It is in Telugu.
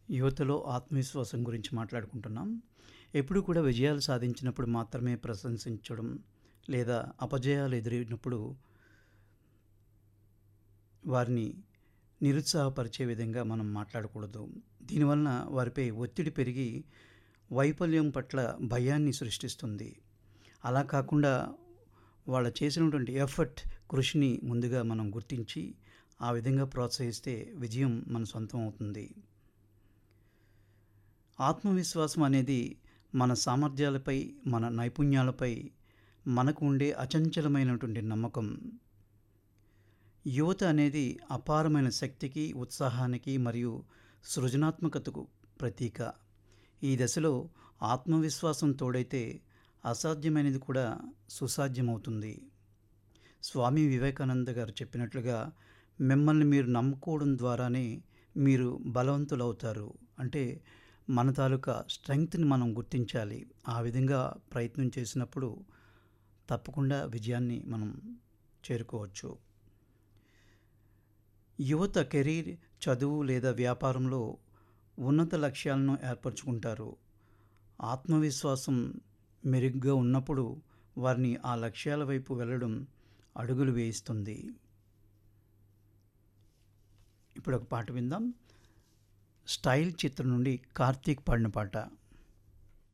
యువతలో ఆత్మవిశ్వాసం గురించి మాట్లాడుకుంటున్నాం ఎప్పుడు కూడా విజయాలు సాధించినప్పుడు మాత్రమే ప్రశంసించడం లేదా అపజయాలు ఎదురైనప్పుడు వారిని నిరుత్సాహపరిచే విధంగా మనం మాట్లాడకూడదు దీనివలన వారిపై ఒత్తిడి పెరిగి వైఫల్యం పట్ల భయాన్ని సృష్టిస్తుంది అలా కాకుండా వాళ్ళ చేసినటువంటి ఎఫర్ట్ కృషిని ముందుగా మనం గుర్తించి ఆ విధంగా ప్రోత్సహిస్తే విజయం మన సొంతం అవుతుంది ఆత్మవిశ్వాసం అనేది మన సామర్థ్యాలపై మన నైపుణ్యాలపై మనకు ఉండే అచంచలమైనటువంటి నమ్మకం యువత అనేది అపారమైన శక్తికి ఉత్సాహానికి మరియు సృజనాత్మకతకు ప్రతీక ఈ దశలో ఆత్మవిశ్వాసం తోడైతే అసాధ్యమైనది కూడా సుసాధ్యమవుతుంది స్వామి వివేకానంద గారు చెప్పినట్లుగా మిమ్మల్ని మీరు నమ్ముకోవడం ద్వారానే మీరు బలవంతులవుతారు అంటే మన తాలూకా స్ట్రెంగ్త్ని మనం గుర్తించాలి ఆ విధంగా ప్రయత్నం చేసినప్పుడు తప్పకుండా విజయాన్ని మనం చేరుకోవచ్చు యువత కెరీర్ చదువు లేదా వ్యాపారంలో ఉన్నత లక్ష్యాలను ఏర్పరచుకుంటారు ఆత్మవిశ్వాసం మెరుగ్గా ఉన్నప్పుడు వారిని ఆ లక్ష్యాల వైపు వెళ్ళడం అడుగులు వేయిస్తుంది ఇప్పుడు ఒక పాట విందాం స్టైల్ చిత్రం నుండి కార్తీక్ పాడిన పాట